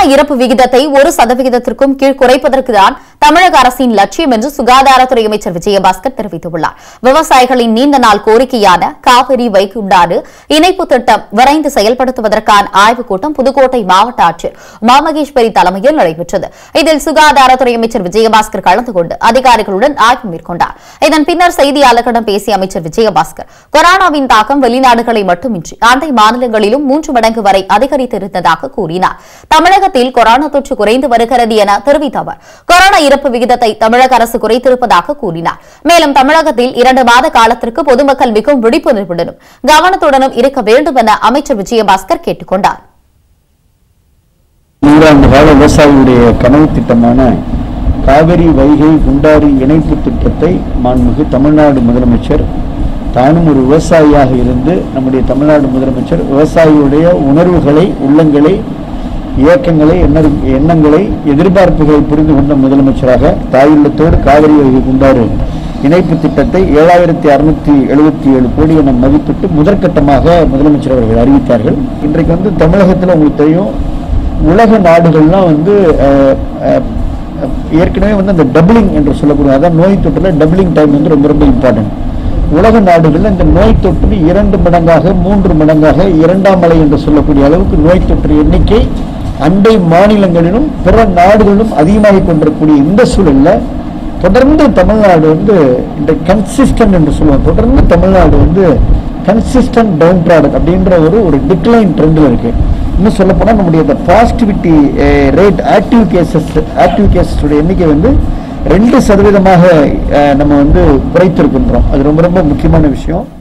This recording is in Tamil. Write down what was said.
இறப்பு விகிதத்தை ஒரு சதவிகிதத்திற்கும் கீழ் குறைப்பதற்கு தான் தமிழக அரசின் லட்சியம் என்று சுகாதாரத்துறை அமைச்சர் விஜயபாஸ்கர் தெரிவித்துள்ளார் விவசாயிகளின் நீண்ட நாள் கோரிக்கையான காவிரி வைகுண்டாறு இணைப்பு திட்டம் விரைந்து செயல்படுத்துவதற்கான ஆய்வுக் கூட்டம் புதுக்கோட்டை மாவட்ட ஆட்சியர் உமாமகேஸ்வரி தலைமையில் நடைபெற்றது இதில் சுகாதாரத்துறை அமைச்சர் விஜயபாஸ்கர் கலந்து கொண்டு அதிகாரிகளுடன் ஆய்வு மேற்கொண்டார் இதன் பின்னர் செய்தியாளர்களிடம் பேசிய அமைச்சர் விஜயபாஸ்கர் கொரோனாவின் தாக்கம் வெளிநாடுகளை மட்டுமின்றி அண்டை மாநிலங்களிலும் மூன்று மடங்கு வரை அதிகரித்திருந்ததாக கூறினார் தமிழகத்தில் கொரோனா தொற்று குறைந்து வருகிறது என தெரிவித்த அவர் கொரோனா இறப்பு விகிதத்தை தமிழக அரசு குறைத்திருப்பதாக கூறினார் மேலும் தமிழகத்தில் இரண்டு மாத காலத்திற்கு பொதுமக்கள் மிகவும் விழிப்புணர்வுடனும் கவனத்துடனும் இருக்க வேண்டும் என அமைச்சர் விஜயபாஸ்கர் கேட்டுக் கொண்டார் நூறாண்டு கால விவசாயியுடைய கனவு திட்டமான காவிரி வைகை குண்டாரி இணைப்பு திட்டத்தை மாண்புமிகு தமிழ்நாடு முதலமைச்சர் தானும் ஒரு விவசாயியாக இருந்து நம்முடைய தமிழ்நாடு முதலமைச்சர் விவசாயியுடைய உணர்வுகளை உள்ளங்களை இயக்கங்களை எண்ண- எண்ணங்களை எதிர்பார்ப்புகளை புரிந்து கொண்ட முதலமைச்சராக தாயுள்ளத்தோடு காவிரி வைகை குண்டாறு இணைப்பு திட்டத்தை ஏழாயிரத்தி அறுநூத்தி எழுபத்தி ஏழு கோடி என மதிப்பிட்டு முதற்கட்டமாக முதலமைச்சர் அவர்கள் அறிவித்தார்கள் இன்றைக்கு வந்து தமிழகத்தில் உங்களுக்கு தெரியும் உலக நாடுகள்லாம் வந்து அஹ், அஹ், அஹ், ஏற்கனவே வந்து அந்த டபுளிங் என்று சொல்லக்கூடிய அதான் நோய் தொற்றுல டபுளிங் டைம் வந்து ரொம்ப ரொம்ப இம்பார்ட்டன்ட் உலக நாடுகளில் இந்த நோய் தொற்று இரண்டு மடங்காக மூன்று மடங்காக இரண்டாம் அலை என்று சொல்லக்கூடிய அளவுக்கு நோய் தொற்று எண்ணிக்கை அண்டை மாநிலங்களிலும் பிற நாடுகளிலும் அதிகமாகிக் கொண்டிருக்கக்கூடிய இந்த சூழல்ல தொடர்ந்து தமிழ்நாடு வந்து இந்த கன்சிஸ்டன்ட் என்று சொல்லுவோம் தொடர்ந்து தமிழ்நாடு வந்து கன்சிஸ்டன்ட் டவுன் ப்ராடக்ட் அப்படின்ற ஒரு ஒரு டிக்ளைன் ட்ரெண்டில் இருக்கு இன்னும் சொல்ல போனால் நம்முடைய இந்த positivity rate active cases active கேசஸோட எண்ணிக்கை வந்து ரெண்டு சதவீதமாக அஹ், நம்ம வந்து குறைத்திருக்கின்றோம் அது ரொம்ப ரொம்ப முக்கியமான விஷயம்